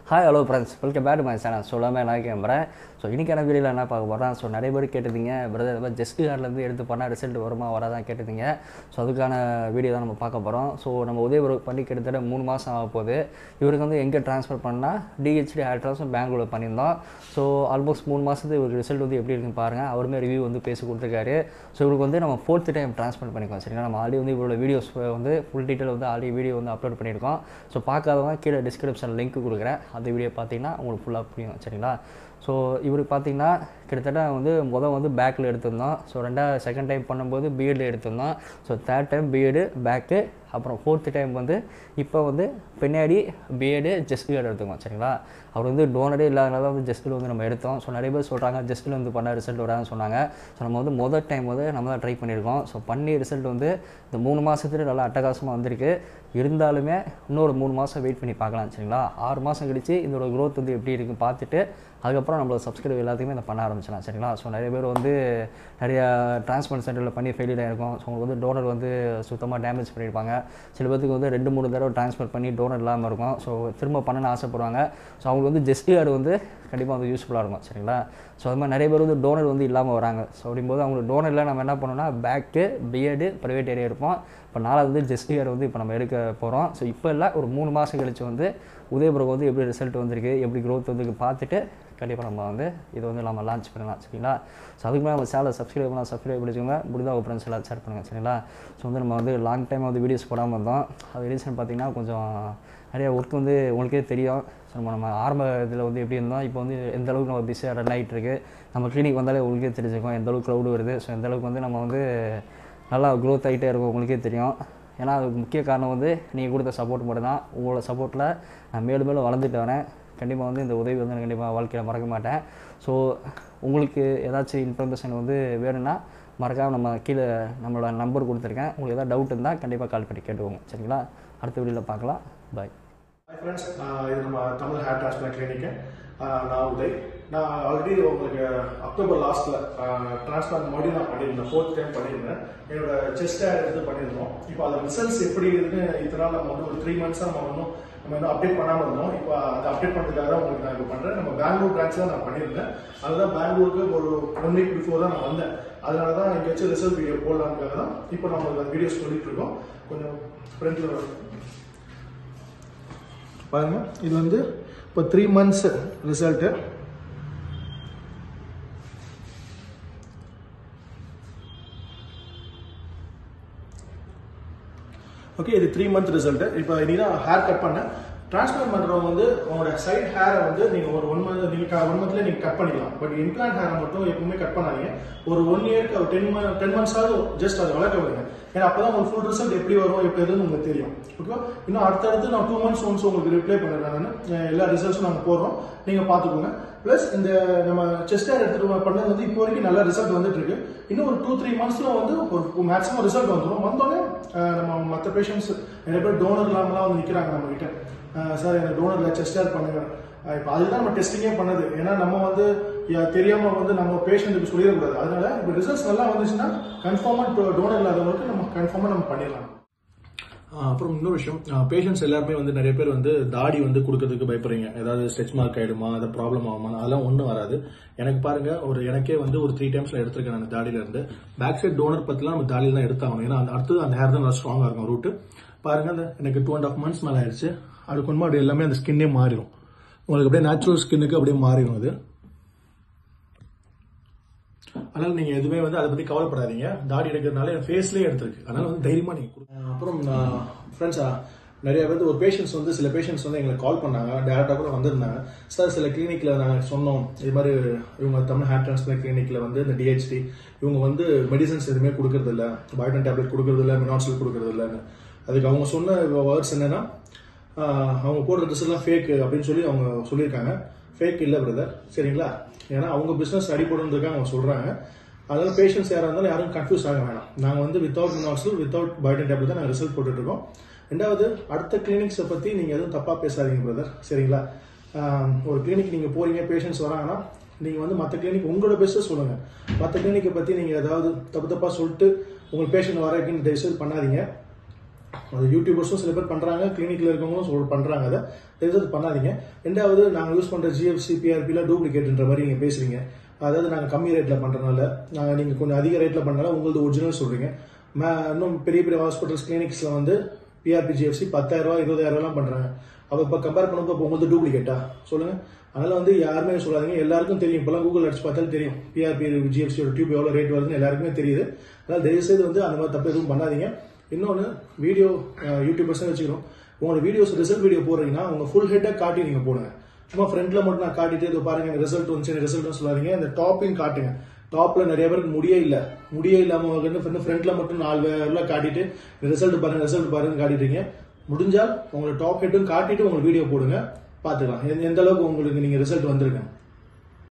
Hi hello friends welcome back to my channel சொல்லாமல் எல்லாம் கேம்புறேன் so இன்றைக்கான வீடியோவில் என்ன பார்க்க போகிறேன் ஸோ நிறைய பேர் கேட்டிருந்தீங்க பிரதர் மாதிரி ஜஸ்ட் கார்ட்லேருந்து எடுத்து பண்ணால் ரிசல்ட் வருமா வராதான் கேட்டிருந்தீங்க ஸோ அதுக்கான வீடியோ தான் நம்ம பார்க்க போகிறோம் ஸோ நம்ம உதயபுரம் பண்ணி கிட்டத்தட்ட மூணு மாதம் ஆக போகுது இவருக்கு வந்து எங்கே ட்ரான்ஸ்ஃபர் பண்ணால் டிஹெச்டி ஹேர் ட்ரான்ஸ்ஃபர் பெங்களூரில் பண்ணியிருந்தோம் ஸோ ஆல்மோஸ்ட் மூணு மாதத்துக்கு இவருக்கு ரிசல்ட் வந்து எப்படி இருக்குன்னு பாருங்கள் அவருமே ரிவ்யூ வந்து பேசி கொடுத்துருக்காரு ஸோ இவருக்கு வந்து நம்ம ஃபோர்த் டைம் ட்ரான்ஸ்ஃபர் பண்ணிக்கோம் சரிங்களா நம்ம ஆல்ரெடி வந்து இவரோட வீடியோஸ் வந்து ஃபுல் டீட்டெயில் வந்து ஆல்ரெடி வீடியோ வந்து அப்லோட் பண்ணியிருக்கோம் ஸோ பார்க்காதவங்க கீழே டிஸ்கிரிப்ஷன் லிங்க் கொடுக்குறேன் அந்த வீடியோ பார்த்தீங்கன்னா உங்களுக்கு ஃபுல்லாக புரியும் சரிங்களா ஸோ இவருக்கு பார்த்தீங்கன்னா கிட்டத்தட்ட வந்து முதல் வந்து பேக்கில் எடுத்திருந்தோம் ஸோ ரெண்டாவது செகண்ட் டைம் பண்ணும்போது பிஎட் எடுத்திருந்தோம் ஸோ தேர்ட் டைம் பிஎடு பேக்கு அப்புறம் ஃபோர்த்து டைம் வந்து இப்போ வந்து பின்னாடி பிஎடு ஜஸ்ட் கார்டு எடுத்துக்கோம் சரிங்களா அவர் வந்து டோனரே இல்லாதனால வந்து ஜஸ்ட்டில் வந்து நம்ம எடுத்தோம் ஸோ நிறைய பேர் சொல்கிறாங்க ஜஸ்ட்டில் வந்து பண்ண ரிசல்ட் வராதுன்னு சொன்னாங்க ஸோ நம்ம வந்து முதல் டைம் வந்து நம்ம தான் ட்ரை பண்ணியிருக்கோம் ஸோ பண்ணி ரிசல்ட் வந்து இந்த மூணு மாதத்துல நல்லா அட்டகாசமாக வந்திருக்கு இருந்தாலுமே இன்னொரு மூணு மாதம் வெயிட் பண்ணி பார்க்கலாம் சரிங்களா ஆறு மாதம் கழிச்சு இதோட growth வந்து எப்படி இருக்குன்னு பார்த்துட்டு அதுக்கப்புறம் நம்மளோட சப்ஸ்கிரைப் எல்லாத்தையுமே இதை பண்ண ஆரம்பிச்சிடலாம் சரிங்களா ஸோ நிறைய பேர் வந்து நிறைய டிரான்ஸ்பிளண்ட் சென்டரில் பண்ணி ஃபெயிலியர் ஆகிருக்கும் ஸோ உங்களுக்கு வந்து டோனர் வந்து சுத்தமாக டேமேஜ் பண்ணியிருப்பாங்க சில பேருக்கு வந்து ரெண்டு மூணு தடவை ட்ரான்ஸ்ஃபர் பண்ணி டோனர் இல்லாமல் இருக்கும் ஸோ திரும்ப பண்ணணும்னு ஆசைப்படுவாங்க ஸோ அவங்களுக்கு வந்து ஜெஸ்ட் கார்டு வந்து கண்டிப்பாக வந்து யூஸ்ஃபுல்லாக இருக்கும் சரிங்களா ஸோ அது மாதிரி நிறைய பேர் வந்து டோனர் வந்து இல்லாமல் வராங்க ஸோ அப்படிங்கும்போது அவங்களுக்கு டோனரில் நம்ம என்ன பண்ணோம்னா பேக்கு பிஎடு ப்ரைவேட் ஏரியா இருப்போம் இப்போ நாலாவது வந்து ஜெஸ்ட் கார்டு வந்து இப்போ நம்ம எடுக்க போகிறோம் ஸோ இப்போ இல்லை ஒரு மூணு மாதம் கழிச்சு வந்து உதயபுரம் வந்து எப்படி ரிசல்ட் வந்திருக்கு எப்படி growth வந்து பார்த்துட்டு கண்டிப்பாக நம்ம வந்து இதை வந்து நம்ம லான்ச் பண்ணலாம் சரிங்களா ஸோ அதுக்கு மேலே நம்ம சேனலை சப்ஸ்கிரைப் பண்ணலாம் சப்ஸ்கிரைப் பண்ணிக்கோங்க முடிந்தால் உங்கள் ஃப்ரெண்ட்ஸ் எல்லாம் ஷேர் பண்ணுங்கள் சரிங்களா ஸோ வந்து நம்ம வந்து லாங் டைம் வந்து வீடியோஸ் போடாமல் இருந்தோம் அது ரீசன் பார்த்தீங்கன்னா கொஞ்சம் நிறைய ஒர்க் வந்து உங்களுக்கே தெரியும் ஸோ நம்ம நம்ம ஆரம்ப இதில் வந்து எப்படி இருந்தோம் இப்போ வந்து எந்த அளவுக்கு நம்ம பிஸியாக ரன் ஆகிட்டு இருக்கு நம்ம கிளினிக் வந்தாலே உங்களுக்கே தெரிஞ்சுக்கும் எந்த அளவுக்கு க்ரௌடு வருது ஸோ எந்த அளவுக்கு வந்து நம்ம வந்து நல்லா க்ரோத் ஆகிட்டே இருக்கும் உங்களுக்கே தெரியும் ஏன்னா அதுக்கு முக்கிய காரணம் வந்து நீங்கள் கொடுத்த சப்போர்ட் மட்டும் தான் உங்களோட சப்போர்ட்டில் நான் மேலும் மேலும் வளர்ந்துட்டு வரேன் கண்டிப்பாக வந்து இந்த உதவி வந்து நான் கண்டிப்பாக வாழ்க்கையில் மறக்க மாட்டேன் ஸோ உங்களுக்கு ஏதாச்சும் இன்ஃபர்மேஷன் வந்து வேணும்னா மறக்காமல் நம்ம கீழே நம்மளோட நம்பர் கொடுத்துருக்கேன் உங்களுக்கு ஏதாவது டவுட் இருந்தால் கண்டிப்பாக கால் பண்ணி கேட்டுக்கோங்க சரிங்களா அடுத்த வீடியோவில் பார்க்கலாம் பாய் ஹாய் ஃப்ரெண்ட்ஸ் இது நம்ம தமிழ் ஹேர் டிரான்ஸ்பிளான்ட் கிளினிக்கு நான் உதய் நான் ஆல்ரெடி உங்களுக்கு அக்டோபர் லாஸ்ட்டில் டிரான்ஸ்பிளான்ட் மறுபடியும் நான் பண்ணியிருந்தேன் ஃபோர்த் டைம் பண்ணியிருந்தேன் என்னோட செஸ்ட் ஹேர் எடுத்து பண்ணியிருந்தோம் இப்போ அது ரிசல்ட்ஸ் எப்படி இருக்குன்னு இத்தனை நாள் நம்ம வந்து ஒரு த்ரீ மந்த்ஸாக நம்ம இன்னும் நம்ம இன்னும் அப்டேட் பண்ணாமல் இருந்தோம் இப்போ அதை அப்டேட் பண்ணுறதுக்காக தான் உங்களுக்கு நான் இப்போ பண்ணுறேன் நம்ம பெங்களூர் பிரான்ச் தான் நான் பண்ணியிருந்தேன் அதுதான் பெங்களூருக்கு ஒரு ஒன் வீக் பிஃபோர் தான் நான் வந்தேன் அதனால தான் எங்கேயாச்சும் ரிசல்ட் வீடியோ போடலாம்க்காக தான் இப்போ நம்ம அந்த வீடியோஸ் சொல்லிட்டு இருக்கோம் கொஞ்சம் ஃப்ரெண்ட்ல பாருங்க இது வந்து இப்போ த்ரீ மந்த்ஸ் ரிசல்ட்டு ஓகே இது த்ரீ மந்த் ரிசல்ட் இப்போ நீ தான் ஹேர் கட் பண்ண டிரான்ஸ்பிளான்ட் பண்றவங்க வந்து உங்களோட சைட் ஹேரை வந்து நீங்க ஒரு ஒன் மந்த் நீங்க ஒன் மந்த்ல நீங்க கட் பண்ணிக்கலாம் பட் இம்ப்ளான்ட் ஹேரை மட்டும் எப்பவுமே கட் பண்ணாதீங்க ஒரு ஒன் இயர்க்கு ஒரு டென் மந்த் டென் மந்த்ஸாவது ஜஸ்ட் அதை வளர்க்க விடுங்க ஏன்னா அப்பதான் உங்களுக்கு ஃபுல் ரிசல்ட் எப்படி வரும் எப்படி எதுன்னு உங்களுக்கு தெரியும் ஓகேவா இன்னும் அடுத்தடுத்து நான் டூ மந்த்ஸ் ஒன்ஸ் உங்களுக்கு ரிப்ளை பண்ணிடுறேன் நான் எல்லா ரிசல்ட்ஸும் நாங்கள் போடுறோம் நீங்க பார்த்துக்கோங்க ப்ளஸ் இந்த நம்ம செஸ்ட் ஹேர் எடுத்துட்டு பண்ணது வந்து இப்போ வரைக்கும் நல்ல ரிசல்ட் வந்துட்டு இருக்கு இன்னும் ஒரு டூ த்ரீ மந்த்ஸ்ல வந்து ஒரு மேக்ஸிமம் ரிசல்ட் வந்துடும் வந்தோடனே அஹ், நம்ம மற்ற பேஷண்ட்ஸ் நிறைய பேர் டோனர் இல்லாமலாம் வந்து நிற்கிறாங்க நம்ம கிட்ட சார் எனக்கு டோனர்ல செஸ்ட் ஹேர் பண்ணுங்க அஹ், இப்போ அதுதான் நம்ம டெஸ்டிங்கே பண்ணது ஏன்னா நம்ம வந்து யா- தெரியாம வந்து நம்ம பேஷண்ட்டுக்கு சொல்லிடக்கூடாது அதனால இப்போ ரிசல்ட்ஸ் நல்லா வந்துச்சுன்னா கன்ஃபார்மா டோனர் இல்லாதவங்களுக்கு நம்ம கன்ஃபார்மா நம்ம பண்ணிடலாம் ஆஹ் அப்புறம் இன்னொரு விஷயம் பேஷண்ட்ஸ் எல்லாருமே வந்து நிறைய பேர் வந்து தாடி வந்து கொடுக்கறதுக்கு பயப்படுறீங்க ஏதாவது ஸ்ட்ரெச் மார்க் ஆயிடுமா அது ப்ராப்ளம் ஆகுமா அதெல்லாம் ஒன்றும் வராது எனக்கு பாருங்க ஒரு எனக்கே வந்து ஒரு த்ரீ டைம்ஸ்ல எடுத்திருக்கேன் அந்த தாடியில இருந்து பேக் சைட் டோனர் பத்திலாம் நம்ம தாடியில தான் எடுத்தாகணும் ஏன்னா அந்த அடுத்து அந்த ஹேர் தான் நல்லா ஸ்ட்ராங்கா இருக்கும் ரூட் பாருங்க அந்த எனக்கு டூ அண்ட் ஆஃப் மந்த்ஸ் மேல ஆயிடுச்சு அது கொஞ்சமா அப்படியே எல்லாமே அந்த ஸ்கின்னே மாறிடும் உங்களுக்கு அப்படியே நேச்சுரல் ஸ்கின்னுக்கு அப்படியே மாறிடும் அது அதனால நீங்க எதுவுமே வந்து அதை பத்தி கவலைப்படாதீங்க தாடி எடுக்கிறதுனால என் ஃபேஸ்லயே எடுத்திருக்கு அதனால வந்து தைரியமா நீங்க கொடுங்க. அப்புறம் ஃப்ரெண்ட்ஸா நிறைய வந்து ஒரு பேஷண்ட்ஸ் வந்து சில பேஷண்ட்ஸ் வந்து எங்களுக்கு கால் பண்ணாங்க டேரக்டா கூட வந்திருந்தாங்க சார் சில கிளினிக்ல நாங்கள் சொன்னோம் இது மாதிரி இவங்க தமிழ் ஹேர் டிரான்ஸ்பிளண்ட் கிளினிக்ல வந்து இந்த டிஹெச்டி இவங்க வந்து மெடிசன்ஸ் எதுவுமே கொடுக்கறது இல்ல பயோடன் டேப்லெட் கொடுக்கறது இல்ல மினாக்சில் கொடுக்கறது இல்லைன்னு அதுக்கு அவங்க சொன்ன வேர்ட்ஸ் என்னன்னா ஆஹ், அவங்க போடுற ட்ரெஸ் எல்லாம் ஃபேக் அப்படின்னு சொல்லி அவங்க சொல்லியிருக்காங்க ஃபேக் இல்லை பிரதர் சரிங்களா ஏன்னா அவங்க பிசினஸ் அடிப்படுறதுக்காக அவங்க சொல்றாங்க அதனால பேஷண்ட்ஸ் யாராக இருந்தாலும் யாரும் கன்ஃபியூஸ் ஆக வேணாம் நாங்கள் வந்து without minoxidil without biotin tablet தான் நாங்கள் ரிசல்ட் போட்டுட்டு இருக்கோம் ரெண்டாவது அடுத்த கிளினிக்ஸை பத்தி நீங்க எதுவும் தப்பா பேசாதீங்க பிரதர் சரிங்களா ஆஹ், ஒரு கிளினிக் நீங்க போறீங்க பேஷண்ட்ஸ் வராங்கன்னா நீங்க வந்து மற்ற கிளினிக் உங்களோட பெஸ்ட் சொல்லுங்க மற்ற கிளினிக்கை பத்தி நீங்க ஏதாவது தப்பு தப்பா சொல்லிட்டு உங்க பேஷண்ட் வர தயவுசெய்து பண்ணாதீங்க அது யூடியூபர்ஸும் சில பேர் பண்றாங்க கிளினிக்ல இருக்கவங்களும் சொல் பண்றாங்க அதை தெரிஞ்சு அது பண்ணாதீங்க ரெண்டாவது நாங்க யூஸ் பண்ற ஜிஎஃப்சி பிஆர்பில டூப்ளிகேட்ன்ற மாதிரி நீங்க பேசுறீங்க அதாவது நாங்க கம்மி ரேட்ல பண்றதுனால நாங்க நீங்க கொஞ்சம் அதிக ரேட்ல பண்ணனால உங்களது ஒரிஜினல் சொல்றீங்க ம- இன்னும் பெரிய பெரிய ஹாஸ்பிட்டல்ஸ் கிளினிக்ஸ்ல வந்து பிஆர்பி ஜிஎஃப்சி பத்தாயிரம் ரூபாய் இருபதாயிரம் ரூபாய்லாம் பண்றாங்க அப்ப இப்ப கம்பேர் பண்ணும்போது இப்போ உங்களுக்கு டூப்ளிகேட்டா சொல்லுங்க அதனால வந்து யாருமே சொல்லாதீங்க எல்லாருக்கும் தெரியும் இப்பெல்லாம் கூகுள் அடிச்சு பார்த்தாலும் தெரியும் பிஆர்பி ஜிஎஃப்சியோட டியூப் எவ்வளவு ரேட் வருதுன்னு எல்லாருக்குமே தெரியுது அதனால தயவு செய்து வந்து அந்த மாதிரி தப்பு எதுவும் பண்ணாதீங்க இன்னொன்று வீடியோ யூடியூபர்ஸ் வச்சுக்கிறோம் உங்களோட வீடியோஸ் ரிசல்ட் வீடியோ போடுறீங்கன்னா உங்க ஃபுல் ஹெட்டை காட்டி நீங்க போடுங்க சும்மா ஃப்ரண்ட்ல மட்டும் நான் காட்டிட்டு இதோ பாருங்க ரிசல்ட் வந்துச்சு ரிசல்ட் சொல்லாதீங்க அந்த டாப்பையும் காட்டுங்க டாப்ல நிறைய பேருக்கு முடியே இல்ல முடியே இல்லாம ஃப்ரண்ட்ல மட்டும் நாலு பேர்ல காட்டிட்டு ரிசல்ட் பாருங்க ரிசல்ட் பாருங்க காட்டிட்டீங்க முடிஞ்சால் உங்களோட டாப் ஹெட்டும் காட்டிட்டு உங்களுக்கு வீடியோ போடுங்க பாத்துக்கலாம் எந்த- எந்த அளவுக்கு உங்களுக்கு நீங்க ரிசல்ட் வந்திருக்கேன்